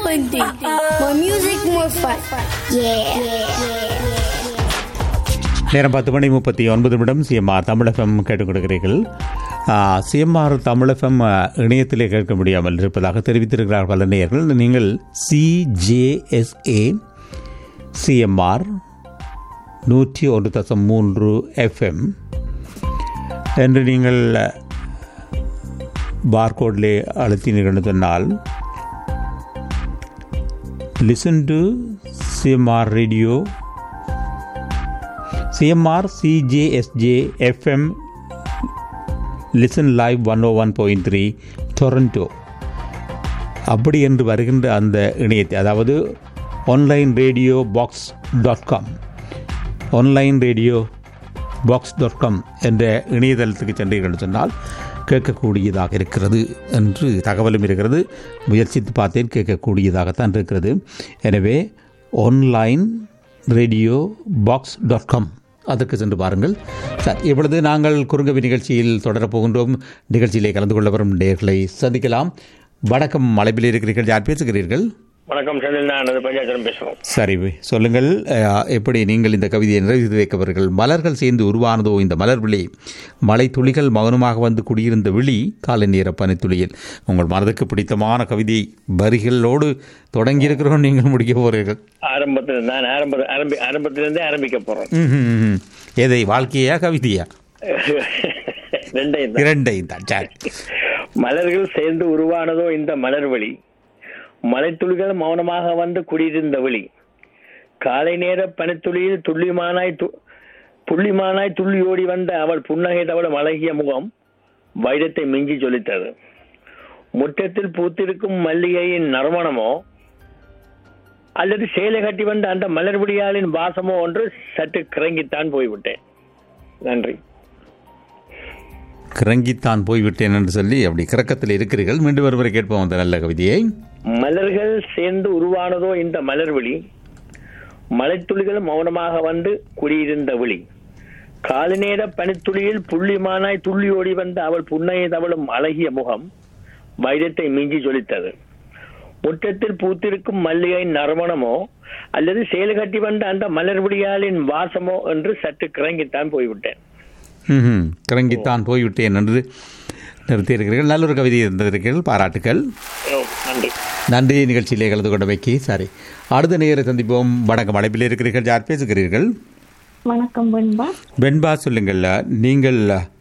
101.3. More music, more fun. Yeah. நேரம் பத்து மணி முப்பத்தி ஒன்பது நிமிடம் சிஎம்ஆர் தமிழகம் கேட்டுக் கொடுக்கிறீர்கள் சிஎம்ஆர் தமிழகம் இணையத்திலே கேட்க முடியாமல் இருப்பதாக தெரிவித்திருக்கிறார் பல நேயர்கள் நீங்கள் சிஜேஎஸ்ஏ சிஎம்ஆர் நூற்றி ஒன்று தசம் மூன்று எஃப்எம் என்று நீங்கள் பார்கோடிலே அழுத்தினீர்கள் என்று சொன்னால் listen to CMR radio CMR CJSJ FM listen live one O one point three Toronto அப்படி என்று வருகின்ற அந்த இணையத்தை அதாவது online radio box dot com online radio box dot com என்ற இணையதளத்துக்கு சென்றீர்கள் என்று சொன்னால் கேட்கக்கூடியதாக இருக்கிறது என்று தகவலும் இருக்கிறது முயற்சித்து பார்த்தேன் கேட்கக்கூடியதாகத்தான் இருக்கிறது எனவே online radio box dot com அதற்கு சென்று பாருங்கள் சார் இப்பொழுது நாங்கள் குறுங்கவி நிகழ்ச்சியில் தொடரப் போகின்றோம் நிகழ்ச்சியிலே கலந்து கொள்ள வரும் நேர்களை சந்திக்கலாம் வணக்கம் மலைப்பில் இருக்கிறீர்கள் யார் பேசுகிறீர்கள் வணக்கம் செந்தில் நான் அது பஞ்சாயத்தரம் பேசுவோம் சரி சொல்லுங்கள் அஹ், எப்படி நீங்கள் இந்த கவிதையை நிறைவு வைக்கவர்கள் மலர்கள் சேர்ந்து உருவானதோ இந்த மலர் விழி மலை துளிகள் மௌனமாக வந்து குடியிருந்த விழி காலை நேர பனித்துளியில் உங்கள் மனதுக்கு பிடித்தமான கவிதை வரிகளோடு தொடங்கியிருக்கிறோம் நீங்கள் முடிக்க போகிறீர்கள் ஆரம்பத்தில் நான் ஆரம்ப ஆரம்பி ஆரம்பத்திலிருந்தே ஆரம்பிக்க போறோம் ம், ம், ம். எதை வாழ்க்கையா கவிதையா ரெண்டையும் தான். இரண்டையும் தான் சரி மலர்கள் சேர்ந்து உருவானதோ இந்த மலர்வழி மலைத்துளிகள் மௌனமாக வந்து குடியிருந்த விழி காலை நேர பனித்துளியில் துள்ளிமானாய் து- புள்ளிமானாய் துள்ளி ஓடி வந்த அவள் புன்னகை தவளும் அழகிய முகம் வைரத்தை மிஞ்சி ஜொலித்தது முற்றத்தில் பூத்திருக்கும் மல்லிகையின் நறுமணமோ அல்லது சேலை கட்டி வந்த அந்த மலர்விடியாளின் வாசமோ ஒன்று சற்று கிறங்கித்தான் போய்விட்டேன் நன்றி கிறங்கித்தான் போய்விட்டேன் என்று சொல்லி அப்படி கிறக்கத்தில் இருக்கிறீர்கள் மீண்டும் ஒருவரை கேட்போம் அந்த நல்ல கவிதையை மலர்கள் சேர்ந்து உருவானதோ இந்த மலர்விழி மலைத்துளிகள் மௌனமாக வந்து குடியிருந்த விழி காலை நேர பனித்துளியில் புள்ளிமானாய் துள்ளி ஓடி வந்த அவள் புன்னையை தவளும் அழகிய முகம் வைரத்தை மிஞ்சி ஜொலித்தது முற்றத்தில் பூத்திருக்கும் மல்லிகை நறுமணமோ அல்லது சேலை கட்டி வந்த அந்த மலர்விழியாளின் வாசமோ என்று சற்று கிறங்கித்தான் போய்விட்டேன் ம் கிறங்கித்தான் போய்விட்டேன் என்று நிறுத்தியிருக்கிறீர்கள் நல்ல ஒரு கவிதையை தந்திருக்கிறீர்கள் பாராட்டுக்கள் ஓ, நன்றி நன்றி நிகழ்ச்சியிலே கலந்து கொண்டமைக்கு சரி அடுத்த நேரை சந்திப்போம் வணக்கம் அழைப்பில் இருக்கிறீர்கள் யார் பேசுகிறீர்கள் வணக்கம் வெண்பா வெண்பா சொல்லுங்கள் நீங்கள்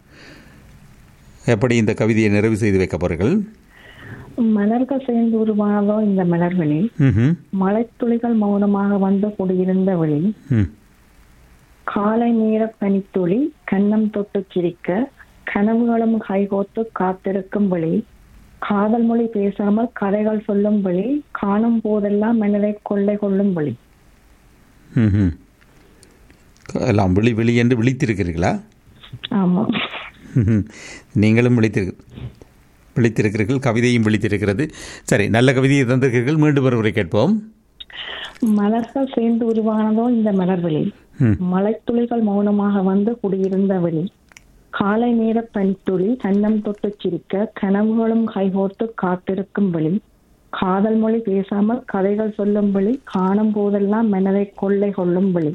எப்படி இந்த கவிதையை நிறைவு செய்து வைக்க போறீர்கள் மலர்கள் சேர்ந்து உருவானதோ இந்த மலர்களில் ம்ஹும். மலைத்துளிகள் மௌனமாக வந்து குடியிருந்த வழி ம் காலை நேர பனித்துளி கன்னம் தொட்டு சிரிக்க கனவுகளும் கைகோத்து காத்திருக்கும் வழி காதல் மொழி பேசாமல் கதைகள் சொல்லும் வழி காணும் போதெல்லாம் மனதை கொள்ளை கொள்ளும் வழி ம்ஹும். எல்லாம் விழி விழி என்று விழித்திருக்கிறீர்களா ஆமா ம்ஹும். நீங்களும் விழித்திரு விழித்திருக்கிறீர்கள் கவிதையும் விழித்திருக்கிறது சரி நல்ல கவிதையை தந்திருக்கிறீர்கள் மீண்டும் ஒருவரை கேட்போம் மலர்கள் சேர்ந்து உருவானதோ இந்த மலர்வெளி ம். மலைத்துளிகள் மௌனமாக வந்து குடியிருந்த வெளி காலை நேர பனித்துளி கன்னம் தொட்டு சிரிக்க கனவுகளும் கைகோர்த்து காத்திருக்கும் வழி காதல் மொழி பேசாமல் கதைகள் சொல்லும் வழி காணும் போதெல்லாம் மனதை கொள்ளை கொள்ளும் வழி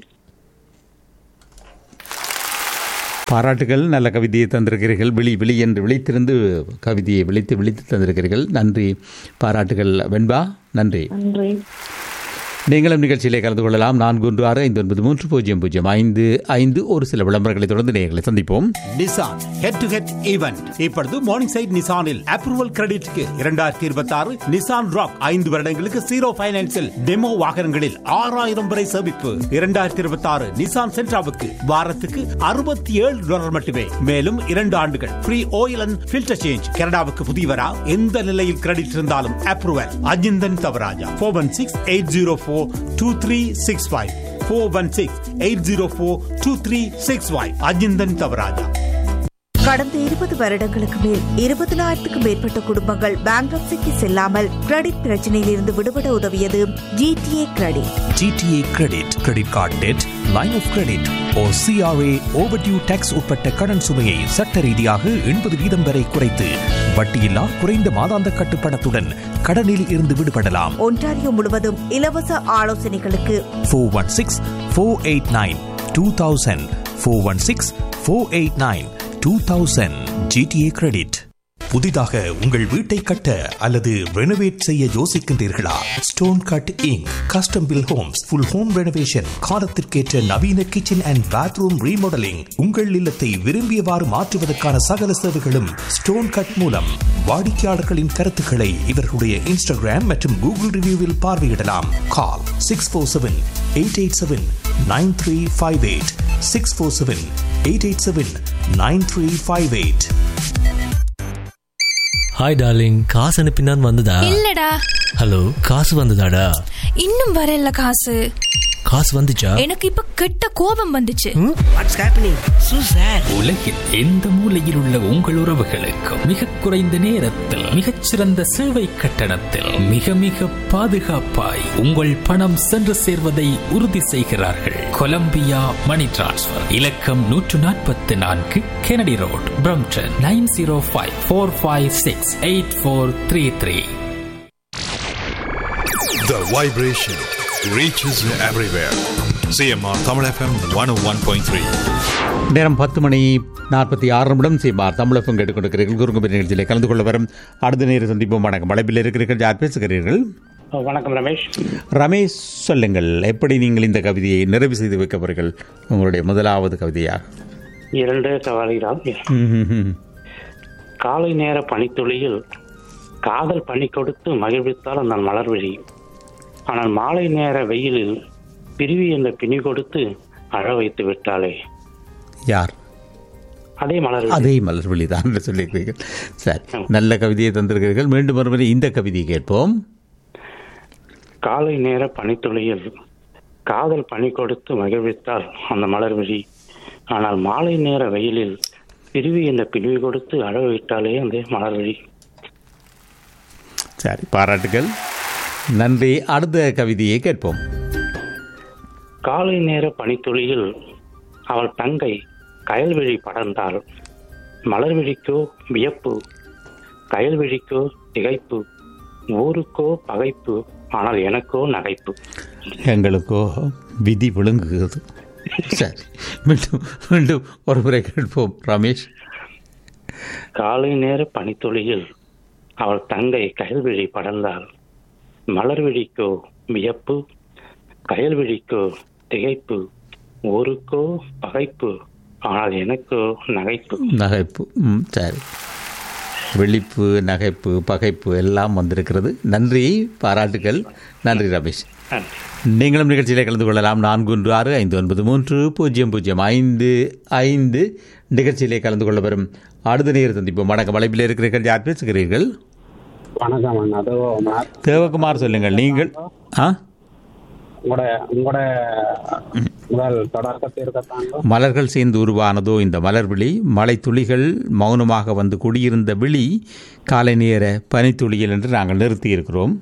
பாராட்டுகள் நல்ல கவிதையை தந்திருக்கிறீர்கள் விழி விழி என்று விழித்திருந்து கவிதையை விழித்து விழித்து தந்திருக்கிறீர்கள் நன்றி பாராட்டுகள் வெண்பா நன்றி நன்றி நீங்களும் நிகழ்ச்சியிலே கலந்து கொள்ளலாம் நான்கு ஒன்று ஆறு ஐந்து ஒன்பது மூன்று பூஜ்ஜியம் பூஜ்ஜியம் ஐந்து ஐந்து ஒரு சில விளம்பரங்களை தொடர்ந்து நேர்களை சந்திப்போம் Nissan head to head event இப்பொழுது மார்னிங் சைட் நிசானில் அப்ரூவல் கிரெடிட்க்கு இரண்டாயிரத்தி இருபத்தி ஆறு நிசான் ராக் ஐந்து வருடங்களுக்கு ஜீரோ பைனான்சில் டெமோ வாகனங்களில் ஆறாயிரம் வரை சேமிப்பு இரண்டாயிரத்தி இருபத்தி ஆறு நிசான் சென்ட்ராவுக்கு வாரத்துக்கு அறுபத்தி ஏழு டாலர் மட்டுமே மேலும் இரண்டு ஆண்டுகள் free oil and filter change கனடாவுக்கு புதியவரா எந்த நிலையில் கிரெடிட் இருந்தாலும் approval Ajinthan Thavarajah four one six eight zero four two three six five four one six eight zero four two three six five Ajinthan Thavarajah கடந்த இருபது வருடங்களுக்கு மேல் இருபதினாயிரத்துக்கும் மேற்பட்ட குடும்பங்கள் பேங்க்ரப்சிக்கு செல்லாமல் கிரெடிட் பிரச்சனையில் இருந்து விடுபட உதவியது GTA credit GTA credit credit card debt line of credit O CRA overdue tax உட்பட்ட கடன் சுமையை சட்ட ரீதியாக எண்பது வீதம் வரை குறைத்து வட்டியில்லா குறைந்த மாதாந்த கட்டுப்பணத்துடன் கடனில் இருந்து விடுபடலாம் ஒன்டாரியோ முழுவதும் இலவச ஆலோசனைகளுக்கு four one six four eight nine two thousand four one six four eight nine two thousand GTA credit புதிதாக உங்கள் வீட்டை கட்ட அல்லது ரெனோவேட் செய்ய யோசிக்கின்றீர்களா stone cutting custom built homes full home renovation காலத்திற்கேற்ற நவீன கிச்சன் அண்ட் பாத்ரூம் ரீமாடலிங் உங்கள் இல்லத்தை விரும்பியவாறு மாற்றுவதற்கான சகல சேவைகளும் ஸ்டோன் கட் மூலம் வாடிக்கையாளர்களின் கருத்துக்களை இவர்களுடைய இன்ஸ்டாகிராம் மற்றும் கூகுள் ரிவ்யூவில் பார்வையிடலாம் call six four seven eight eight seven nine three five eight six four seven eight eight seven nine three five eight hi darling காசு அனுப்பினான் வந்ததா இல்லடா ஹலோ காசு வந்ததாடா இன்னும் வரல காசு காசு வந்துச்சா எனக்கு இப்ப கெட்ட கோபம் வந்துச்சு உலகில் எந்த மூலையில் உள்ள உங்கள் உறவுகளுக்கு மிக குறைந்த நேரத்தில் மிகச்சிறந்த சேவை கட்டணத்தில் மிக மிக பாதுகாப்பாய் உங்கள் பணம் சென்று சேர்வதை உறுதி செய்கிறார்கள் கொலம்பியா மணி டிரான்ஸ்ஃபர் இலக்கம் நூற்று நாற்பத்தி நான்கு Kennedy road Brampton nine zero five four five six eight four three three The vibration reaches everywhere. CMR Tamil FM 101.3. நேரம் பத்து மணி நாற்பத்தி ஆறு நிமிடம் சீமார் தமிழகம் கேட்டுக்கொண்டிருக்கிறீர்கள் குறுங்கும்பி நிகழ்ச்சியில் கலந்து கொள்ள வரும் அடுத்த நேர சந்திப்போம் வணக்கம் அழைப்பில் இருக்கிறீர்கள் யார் பேசுகிறீர்கள் வணக்கம் ரமேஷ் ரமேஷ் சொல்லுங்கள் எப்படி நீங்கள் இந்த கவிதையை நிறைவு செய்து வைக்கப்படுங்கள் உங்களுடைய முதலாவது கவிதையாக இரண்டு கவலைதான் ம்ஹும்ஹும். காலை நேர பனித்துளியில் காதல் பனி கொடுத்து மகிழ்வித்தால் அந்த மலர் விழி ஆனால் மாலை நேர வெயிலில் பிரிவி என்ற பிணி கொடுத்து அழ வைத்து விட்டாளே யார் அதே மலர் விழி. அதே மலர்விழி தான் என்று சொல்லியிருக்கிறீர்கள் சரி நல்ல கவிதையை தந்திருக்கிறீர்கள் மீண்டும் ஒருமுறை இந்த கவிதையை கேட்போம் காலை நேர பனித்துளியில் காதல் பனி கொடுத்து மகிழ்வித்தால் அந்த மலர் விழி ஆனால் மாலை நேர வெயிலில் பிரிவி என்ற பிரிவி கொடுத்து அழ விட்டாலே அந்த மலர் விழி சரி பாராட்டுகள் நன்றி அடுத்த கவிதையை கேட்போம் காலை நேர பனித்துளியில் அவள் தங்கை கயல்விழி படர்ந்தாள் மலர்விழிக்கோ வியப்பு கயல்விழிக்கோ திகைப்பு ஊருக்கோ பகைப்பு ஆனால் எனக்கோ நகைப்பு எங்களுக்கோ விதி விழுங்குகிறது சரி மீண்டும் மீண்டும் ஒரு முறை கேட்போம் ரமேஷ் காலை நேர பனித்துளியில் அவள் தங்கை கயல்விழி படர்ந்தாள் மலர்விழிக்கோ வியப்பு கயல்விழிக்கோ திகைப்பு ஊருக்கோ பகைப்பு ஆனால் எனக்கோ நகைப்பு நகைப்பு ம் சரி விழிப்பு நகைப்பு பகைப்பு எல்லாம் வந்திருக்கிறது நன்றி பாராட்டுகள் நன்றி ரமேஷ் நீங்களும் நிகழ்ச்சியிலே கலந்து கொள்ளலாம் நான்கு ஒன்று ஆறு ஐந்து ஒன்பது மூன்று பூஜ்ஜியம் பூஜ்ஜியம் ஐந்து ஐந்து நிகழ்ச்சியிலே கலந்து கொள்ள வரும் அடுத்த நேரம் சந்திப்போம் வணக்கம் வளைப்பில் இருக்கிறீர்கள் யார் பேசுகிறீர்கள் வணக்கம் அண்ணா தேவகுமார் தேவகுமார் சொல்லுங்கள் நீங்கள் ஆ உங்களோட உங்களோட முதல் தொடக்கத்திற்கத்தான் மலர்கள் சேர்ந்து உருவானதோ இந்த மலர் விழி மலை துளிகள் மௌனமாக வந்து குடியிருந்த விழி காலை நேர பனித்துளியில் என்று நாங்கள் நிறுத்தியிருக்கிறோம்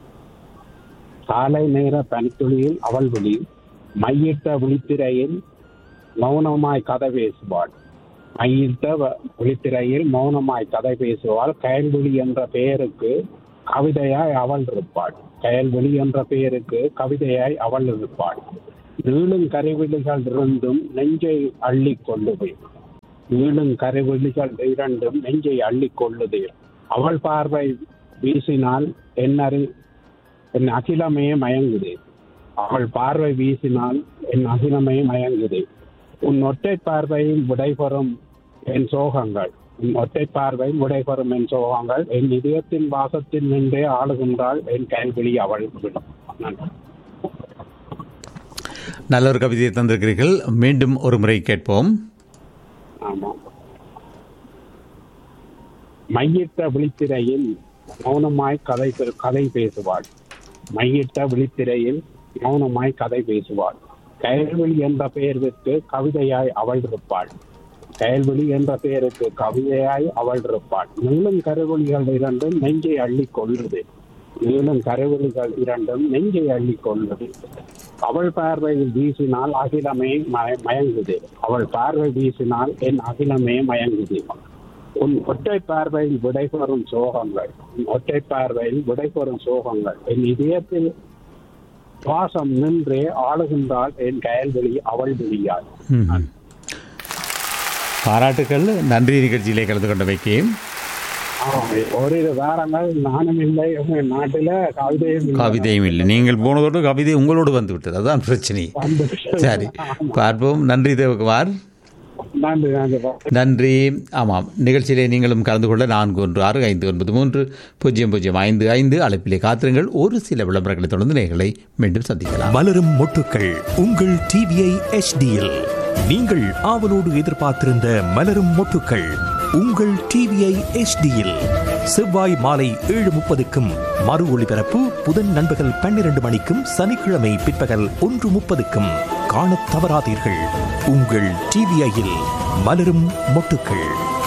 காலை நேர பனித்துளியில் அவள் விழி மையிட்ட விழித்திரையில் மௌனமாய் கதை பேசுவாள் மையிட்ட வ- விழித்திரையில் மௌனமாய் கதை பேசுவாள் கயல்விழி என்ற பெயருக்கு கவிதையாய் அவள் இருப்பாள் கயல்விழி என்ற பெயருக்கு கவிதையாய் அவள் இருப்பாள் நீளும் கரைவெளிகள் இருந்தும் நெஞ்சை அள்ளி கொள்ளுவே நீளும் கரைவெளிகள் இரண்டும் நெஞ்சை அள்ளி கொள்ளுதே அவள் பார்வை வீசினால் என் அறி என் அகிலமே மயங்குது அவள் பார்வை வீசினால் என் அகிலமே மயங்குது உன் ஒற்றை பார்வையில் விடைபெறும் என் சோகங்கள் உன் ஒற்றை பார்வையில் விடைபெறும் என் சோகங்கள் என் இதயத்தின் வாசத்தில் நின்றே ஆளுகின்றாள் என் கைவிழி அவள் விடும் நன்றி நல்ல ஒரு கவிதையை தந்திருக்கிறீர்கள் மீண்டும் ஒரு முறை கேட்போம் ஆமாம் மையிட்ட விழித்திரையில் மௌனமாய் கதை பே- கதை பேசுவாள் மையிட்ட விழித்திரையில் மௌனமாய் கதை பேசுவாள் கயல்வெளி என்ற பெயர்விற்கு கவிதையாய் அவள் இருப்பாள் கயல்வெளி என்ற பெயருக்கு கவிதையாய் அவள் இருப்பாள் நீளும் கருவொளிகள் இரண்டும் நெஞ்சை அள்ளி கொள்ளுது நீளும் கருவொளிகள் இரண்டும் நெஞ்சை அள்ளி கொள்ளுது அவள் பார்வையில் வீசினால் அகிலமே மய- மயங்குது அவள் பார்வை வீசினால் என் அகிலமே மயங்குது உன் ஒற்றை பார்வையில் விடைபெறும் சோகங்கள் உன் ஒற்றை பார்வையில் விடைபெறும் சோகங்கள் என் இதயத்தில் சுவாசம் நின்றே ஆளுகின்றாள் என் கயல்வெளி அவள் வெளியாள் ம்ஹும். பாராட்டுக்கள் நன்றி நிகழ்ச்சியிலே கலந்து கொண்டமைக்கு ஓரிரு வாரங்கள் நானும் இல்லை உங்க நாட்டில கவிதையும் இல்லை. கவிதையும் இல்லை நீங்கள் போனதோடு கவிதை உங்களோடு வந்து விட்டது அதுதான் பிரச்சனை சரி பார்ப்போம் நன்றி தேவகுமார் நன்றி நன்றி நன்றி ஆமாம் நிகழ்ச்சியிலே நீங்களும் கலந்து கொள்ள நான்கு ஒன்று ஆறு ஐந்து ஒன்பது மூன்று பூஜ்ஜியம் பூஜ்ஜியம் ஐந்து ஐந்து அழைப்பிலே காத்திருங்கள் ஒரு சில விளம்பரங்களை தொடர்ந்து நேர்களை மீண்டும் சந்திக்கலாம் மலரும் மொட்டுக்கள் உங்கள் டிவிஐ எச்டியில் நீங்கள் ஆவலோடு எதிர்பார்த்திருந்த மலரும் மொட்டுக்கள் உங்கள் டிவிஐ எச்டியில் செவ்வாய் மாலை ஏழு முப்பதுக்கும் மறு ஒளிபரப்பு புதன் நண்பகல் பன்னிரண்டு மணிக்கும் சனிக்கிழமை பிற்பகல் ஒன்று முப்பதுக்கும் காணத் தவறாதீர்கள் உங்கள் டிவிஐயில் மலரும் மொட்டுக்கள்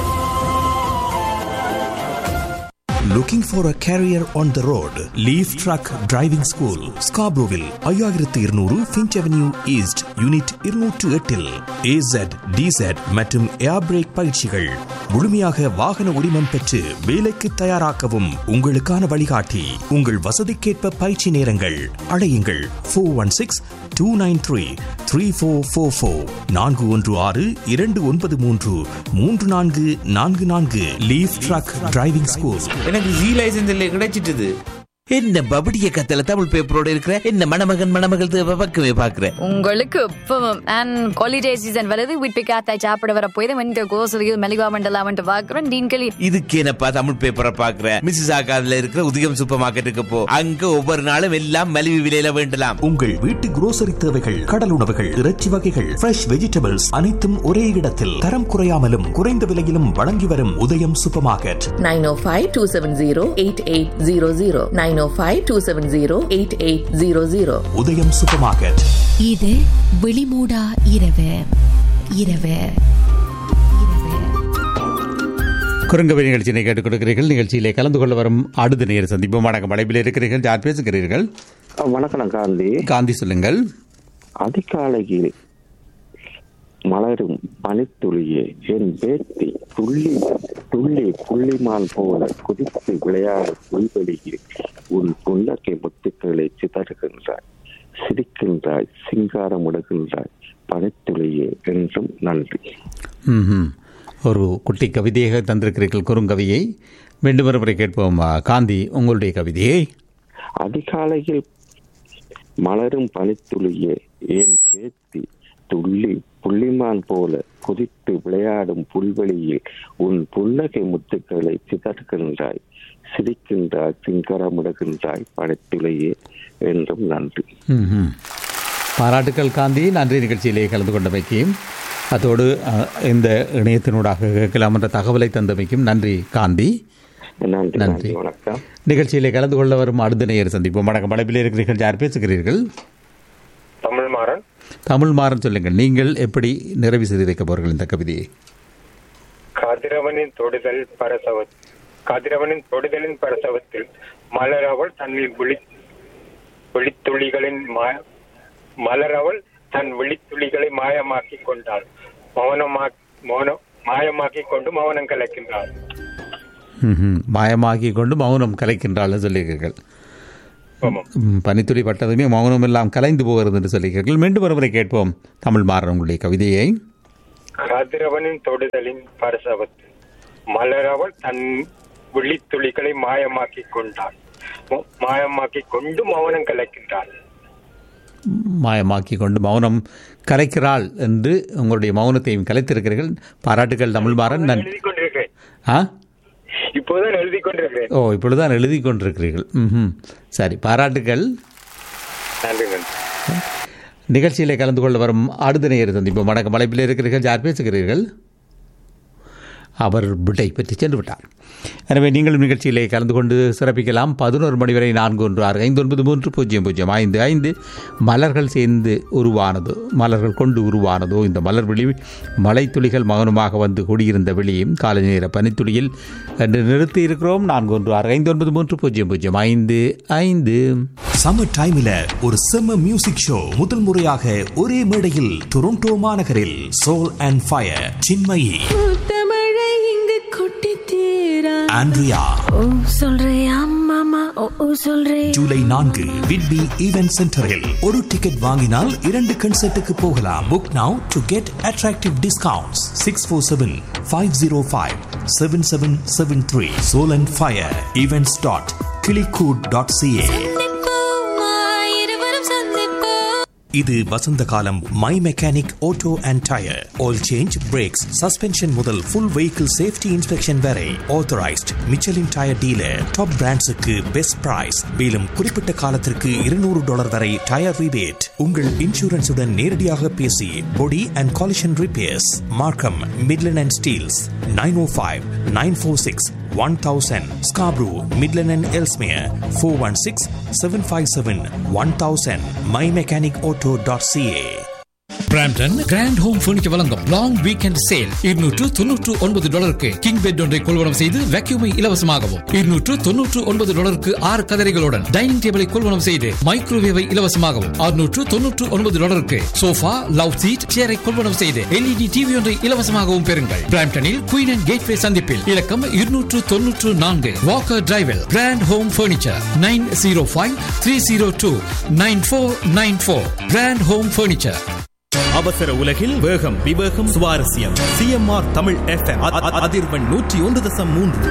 Looking for a career on the road? Leaf Truck Driving School, Scarboroughville, ஐயாயிரத்து இருநூறு ஃபின்ச் அவென்யூ ஈஸ்ட் யூனிட் இருநூற்று எட்டில் ஏசட் டிசட் மற்றும் ஏர் பிரேக் பயிற்சிகள் முழுமையாக வாகன உரிமம் பெற்று வேலைக்கு தயாராக்கவும் உங்களுக்கான வழிகாட்டி உங்கள் வசதிக்கேற்ப பயிற்சி நேரங்கள் அழையுங்கள் four one six two nine three three four four four நான்கு ஒன்று ஆறு இரண்டு ஒன்பது மூன்று மூன்று நான்கு நான்கு நான்கு லீஃப் ட்ரக் டிரைவிங் ஸ்கூல் எனக்கு ஜி லைசன்ஸ் இல்லை கிடைச்சிட்டுது என்ன பபடிய கத்தல தமிழ் பேப்பரோட இருக்கிற என்ன மணமகன் மணமகள் தேவை பக்கமே பாக்குறேன் உங்களுக்கு இப்பவும் அண்ட் ஹாலிடே சீசன் வருது வீட்டு காத்தாய் சாப்பிட வர போய் வந்து கோசலியில் மெலிவா மண்டலா வந்து பாக்குறோம் டீன்களி இதுக்கு என்னப்பா தமிழ் பேப்பரை பாக்குறேன் மிஸ்ஸஸ் ஆகாதுல இருக்கிற உதயம் சூப்பர் மார்க்கெட்டுக்கு போ அங்க ஒவ்வொரு நாளும் எல்லாம் மலிவு விலையில வேண்டலாம் உங்கள் வீட்டு grocery தேவைகள் கடல் உணவுகள் இறைச்சி வகைகள் ஃப்ரெஷ் வெஜிடபிள்ஸ் அனைத்தும் ஒரே இடத்தில் தரம் குறையாமலும் குறைந்த விலையிலும் வழங்கி வரும் உதயம் சூப்பர் மார்க்கெட் 905-270-8800 905-270-8800 உதயம் சூப்பர் மார்க்கெட் இது வெளிமூடா இரவு இரவு குறுங்கவை நிகழ்ச்சியினை கேட்டுக் கொடுக்கிறீர்கள் நிகழ்ச்சியிலே கலந்து கொள்ள வரும் அடுத்த நேர சந்திப்போம் வணக்கம் அழைப்பில் இருக்கிறீர்கள் யார் பேசுகிறீர்கள் வணக்கம் காந்தி காந்தி சொல்லுங்கள் அதிகாலையில் மலரும் பனித்துளியே என் பேத்தி துள்ளி துள்ளி புள்ளிமான் போல குதித்து விளையாடும் புல்வெளியில் உன் புன்னகை முத்துக்களை சிதறுகின்றாய் சிரிக்கின்றாய் சிங்காரமுடுகின்றாய் பனித்துளியே என்றும் நன்றி ம்ஹும். ஒரு குட்டி கவிதையாக தந்திருக்கிறீர்கள் குறுங்கவியை மீண்டும் ஒரு முறை கேட்போம் ஆ, காந்தி உங்களுடைய கவிதையை அதிகாலையில் மலரும் பனித்துளியே என் பேத்தி துள்ளி புள்ளிமான் போல குதித்து விளையாடும் புல்வெளியில் உன் புன்னகை முத்துக்களை சிதறுகின்றாய் சிரிக்கின்றாய் சிங்கரமிடுகின்றாய் பனித்துளியே என்றும் நன்றி ம்ஹும். பாராட்டுக்கள் காந்தி நன்றி நிகழ்ச்சியிலே கலந்து கொண்டமைக்கு அதோடு அ, இந்த இணையத்தினூடாக கேட்கலாம் என்ற தகவலை தந்தமைக்கும் நன்றி காந்தி நன்றி நன்றி வணக்கம் நிகழ்ச்சியிலே கலந்து கொள்ள வரும் அடுத்த நேயர் சந்திப்போம் வணக்கம் அழைப்பில் இருக்கிறீர்கள் யார் பேசுகிறீர்கள் தமிழ் மாறன் தமிழ் மாறன் சொல்லுங்கள் நீங்கள் எப்படி நிறைவு செய்து வைக்க போறீர்கள் இந்த கவிதையை கதிரவனின் தொடுதல் பரசவ கதிரவனின் தொடுதலின் பரசவத்தில் மலரவள் தன்னில் விழி விழித்துளிகளின் மா- மலரவள் தன் விழித்துளிகளை மாயமாக்கி கொண்டாள் மௌனமா மௌனம் மாயமாக்கி கொண்டு மௌனம் கலக்கின்றாள் ம்ஹும். மாயமாக்கி கொண்டு மௌனம் கலைக்கின்றாள் சொல்லியிருக்கீர்கள் ம், பனித்துளி பட்டதுமே மௌனம் எல்லாம் கலைந்து போகிறது என்று சொல்லியிருக்கீர்கள் மீண்டும் ஒருமுறை கேட்போம் தமிழ் மாறன் உங்களுடைய கவிதையை கதிரவனின் தொடுதலின் பரசவத்தில் மலரவள் தன் விழித்துளிகளை மாயமாக்கி கொண்டாள் ம- மாயமாக்கி கொண்டு மௌனம் கலக்கின்றாள் மாயமாக்கி கொண்டு மௌனம் கலைக்கிறாள் என்று உங்களுடைய மௌனத்தையும் கலைத்திருக்கிறீர்கள் பாராட்டுகள் தமிழ் மாறன் நன் எழுதி கொண்டிருக்கிறேன் ஆ இப்போதான் எழுதி கொண்டிருக்கிறேன் ஓ இப்பொழுதுதான் எழுதி கொண்டிருக்கிறீர்கள் ம்ஹும். சரி பாராட்டுகள் நன்றி நன்றி நிகழ்ச்சியிலே கலந்து கொள்ள வரும் அடுத்த நேயர் சந்திப்போம் வணக்கம் அழைப்பில் இருக்கிறீர்கள் யார் பேசுகிறீர்கள் அவர் விடை பெற்று சென்று விட்டார் எனவே நீங்களும் நிகழ்ச்சியிலே கலந்து கொண்டு சிறப்பிக்கலாம் பதினோரு மணி வரை நான்கு ஒன்று ஆறு ஐந்து ஒன்பது மூன்று பூஜ்ஜியம் பூஜ்ஜியம் ஐந்து ஐந்து மலர்கள் சேர்ந்து உருவானதோ மலர்கள் கொண்டு உருவானதோ இந்த மலர் விழி மலைத்துளிகள் மௌனமாக வந்து கூடியிருந்த வெளியும் காலை நேர பனித்துளியில் என்று நிறுத்தி இருக்கிறோம் நான்கு ஒன்று ஆறு ஐந்து ஒன்பது மூன்று பூஜ்ஜியம் பூஜ்ஜியம் ஐந்து ஐந்து சம்மர் டைம்ல ஒரு செம்ம மியூசிக் ஷோ முதல் முறையாக ஒரே மேடையில் டொரண்டோ மாநகரில் சோல் அண்ட் ஃபயர் சின்மயி தமிழை இங்கு கொட்டி தீரா ஆண்ட்ரியா ஓ சொல்றியா மாமா ஓ ஓ சொல்றே ஜூலை நான்கு விட்பி ஈவென்ட் சென்டரில் ஒரு டிக்கெட் வாங்கினால் இரண்டு கன்சர்ட்டுக்கு போகலாம் book now to get attractive discounts six four seven five zero five seven seven seven three soul and fire events dot கிளிகூட் டாட் சிஏ இருவரும் சந்திப்போம் இது வசந்த காலம் my mechanic auto and tyre oil change brakes suspension முதல் full vehicle safety inspection வரை authorised Michelin tyre dealer top பிராண்ட்ஸுக்கு best price மேலும் குறிப்பிட்ட காலத்திற்கு இருநூறு டாலர் வரை டயர் ரிபேட் உங்கள் இன்சூரன்ஸுடன் நேரடியாக பேசி body and collision repairs Markham Midland and Steeles nine O five nine four six one thousand Scarborough Midland and Ellesmere four one six seven five seven one thousand my mechanic auto dot CA Brampton grand home furniture வழங்கும் long weekend sale இருநூற்று தொன்னூற்று ஒன்பது டாலருக்கு king bed ஒன்றை கொள்வனம் செய்து வேக்யூமை இலவசமாகவும் இருநூற்று தொன்னூற்று ஒன்பது டாலருக்கு ஆறு கதரைகளுடன் டைனிங் டேபிளை கொள்வனம் செய்து மைக்ரோவேவை இலவசமாகவும் அறுநூற்று தொன்னூற்று ஒன்பது டாலருக்கு சோஃபா லவ் சீட் சேரை கொள்வனம் செய்து எல்இடி டிவி ஒன்றை இலவசமாகவும் பெறுங்கள் பிராம்டனில் குயின் அண்ட் கேட்வே சந்திப்பில் இலக்கம் இருநூற்று தொன்னூற்று நான்கு வாக்கர் டிரைவில் grand home furniture nine zero five three zero two nine four nine four grand home furniture அவசர உலகில் வேகம் விவேகம் சுவாரஸ்யம் சிஎம்ஆர் தமிழ் எஃப்எம் அதிர்வெண் நூற்றி ஒன்று தசம் மூன்று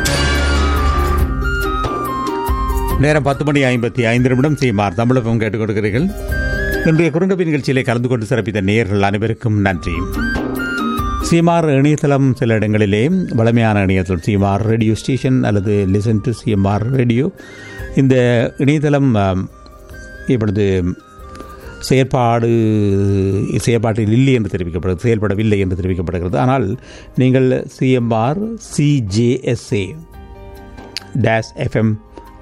நேரம் பத்து மணி ஐம்பத்தி ஐந்து நிமிடம் சீமார் தமிழகம் கேட்டுக் கொடுக்கிறீர்கள் இன்றைய குறுங்கப்பி நிகழ்ச்சியிலே கலந்து கொண்டு சிறப்பித்த நேயர்கள் அனைவருக்கும் நன்றி சீமார் இணையதளம் சில இடங்களிலே வளமையான இணையதளம் சீமார் ரேடியோ ஸ்டேஷன் அல்லது லிசன் டு சிஎம்ஆர் ரேடியோ இந்த இணையதளம் ஆம், இப்பொழுது செயற்பாடு செயற்பாட்டில் இல்லை என்று தெரிவிக்கப்படுகிறது செயல்படவில்லை என்று தெரிவிக்கப்படுகிறது ஆனால் நீங்கள் CMR CJSA dash FM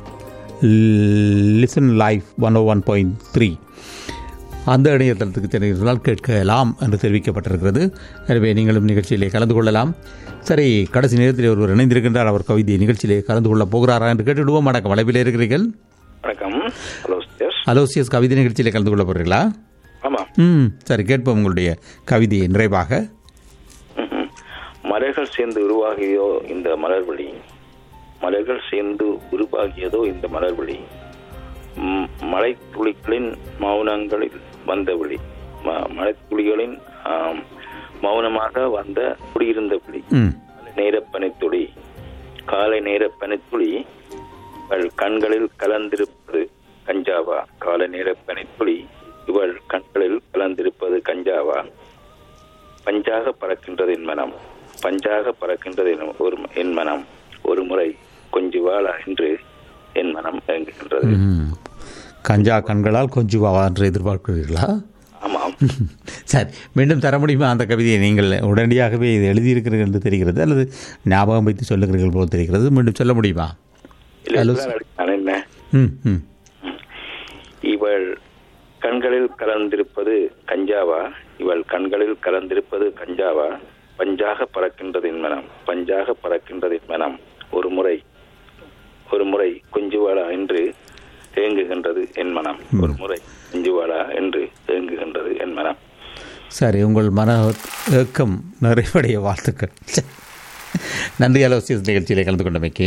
listen life one O one point three அந்த இணையதளத்துக்கு சென்றிருந்தால் கேட்கலாம் என்று தெரிவிக்கப்பட்டிருக்கிறது எனவே நீங்களும் நிகழ்ச்சியிலே கலந்து கொள்ளலாம் சரி கடைசி நேரத்தில் ஒருவர் இணைந்திருக்கின்றார் அவர் கவிதை நிகழ்ச்சியிலே கலந்து கொள்ளப் போகிறாரா என்று கேட்டுவிடுவோம் வணக்கம் வளைவில் இருக்கிறீர்கள் வணக்கம் ஹலோ எஸ் அலோசியஸ் கவிதை நிகழ்ச்சியிலே கலந்து கொள்ள போகிறீர்களா ஆமா ம் சரி கேட்போம் உங்களுடைய கவிதையை நிறைவாக ம்ஹும். மலர்கள் சேர்ந்து உருவாகியதோ இந்த மலர்வழி மலர்கள் சேர்ந்து உருவாகியதோ இந்த மலர்வழி ம், மலைத்துளிகளின் மௌனங்களில் வந்த விழி ம- மலைத்துளிகளின் ஆம், மௌனமாக வந்த குடியிருந்த விழி ம் நேர பனித்துளி காலை நேர பனித்துளி இவள் கண்களில் கலந்திருப்பது கஞ்சாவா காலை நேர பனித்துளி இவள் கண்களில் கலந்திருப்பது கஞ்சாவா பஞ்சாக பறக்கின்றது என் மனம் பஞ்சாக பறக்கின்றது என் ஒரு என் மனம் ஒரு முறை கொஞ்சி வாழா என்று என் மனம் இயங்குகின்றது ம். கஞ்சா கண்களால் கொஞ்சுவாவா என்று எதிர்பார்க்கிறீர்களா ஆமாம் சரி மீண்டும் தர முடியுமா அந்த கவிதையை நீங்கள் உடனடியாகவே இது எழுதியிருக்கிறீர்கள் என்று தெரிகிறது அல்லது ஞாபகம் வைத்து சொல்லுகிறீர்கள் போல் தெரிகிறது மீண்டும் சொல்ல முடியுமா இல்லை, ஹலோ இதுதான் நான் என்ன ம் ம் இவள் கண்களில் கலந்திருப்பது கஞ்சாவா இவள் கண்களில் கலந்திருப்பது கஞ்சாவா பஞ்சாக பறக்கின்றது என் மனம் பஞ்சாக பறக்கின்றது என் மனம் ஒரு முறை ஒரு முறை குஞ்சுவாளா என்று தேங்குகின்றது என் மனம் ஒரு முறை குஞ்சுவாளா என்று தேங்குகின்றது என் மனம் சரி உங்கள் மன ஏக்கம் நிறைவடைய வாழ்த்துக்கள் நன்றி அலோசியஸ் நிகழ்ச்சியிலே கலந்து கொண்டமைக்கு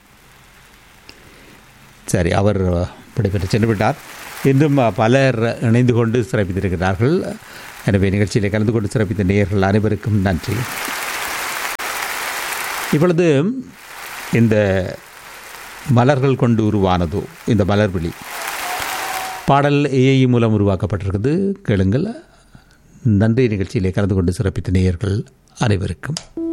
சரி அவர் விடைபெற்று சென்று விட்டார் இன்றும் பலர் இணைந்து கொண்டு சிறப்பித்திருக்கிறார்கள் எனவே நிகழ்ச்சியிலே கலந்து கொண்டு சிறப்பித்த நேயர்கள் அனைவருக்கும் நன்றி இப்பொழுது இந்த மலர்கள் கொண்டு உருவானதோ இந்த மலர்விழி பாடல் ஏஐ மூலம் உருவாக்கப்பட்டிருக்கிறது கேளுங்கள் நன்றி நிகழ்ச்சியிலே கலந்து கொண்டு சிறப்பித்த நேயர்கள் அனைவருக்கும்